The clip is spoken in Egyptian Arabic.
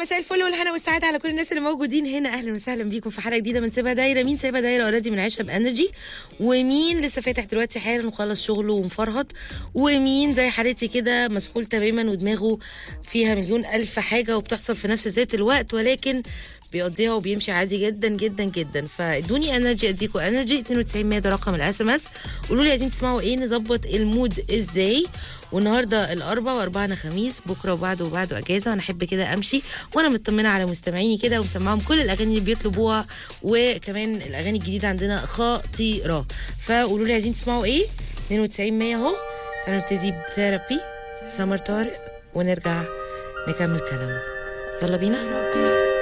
مساء الفل والهنا والسعاده على كل الناس اللي موجودين هنا اهلا وسهلا بيكم في حلقه جديده من سيبها دايره مين سايبها دايره اوريدي من عيشها بانرجي ومين لسه فاتح دلوقتي حالا وخلص شغله ومفرهد ومين زي حالتي كده مسحول تماما ودماغه فيها مليون الف حاجه وبتحصل في نفس ذات الوقت ولكن بيقضيها وبيمشي عادي جدا جدا جدا فادوني انرجي اديكوا انرجي 92 100 ده رقم الاس ام اس قولوا لي عايزين تسمعوا ايه نظبط المود ازاي والنهارده الاربع واربعنا خميس بكره وبعده وبعده اجازه وانا احب كده امشي وانا مطمنه على مستمعيني كده ومسمعهم كل الاغاني اللي بيطلبوها وكمان الاغاني الجديده عندنا خطيره فقولوا لي عايزين تسمعوا ايه 92 100 اهو تعالوا نبتدي بثيرابي سمر طارق ونرجع نكمل كلامنا يلا بينا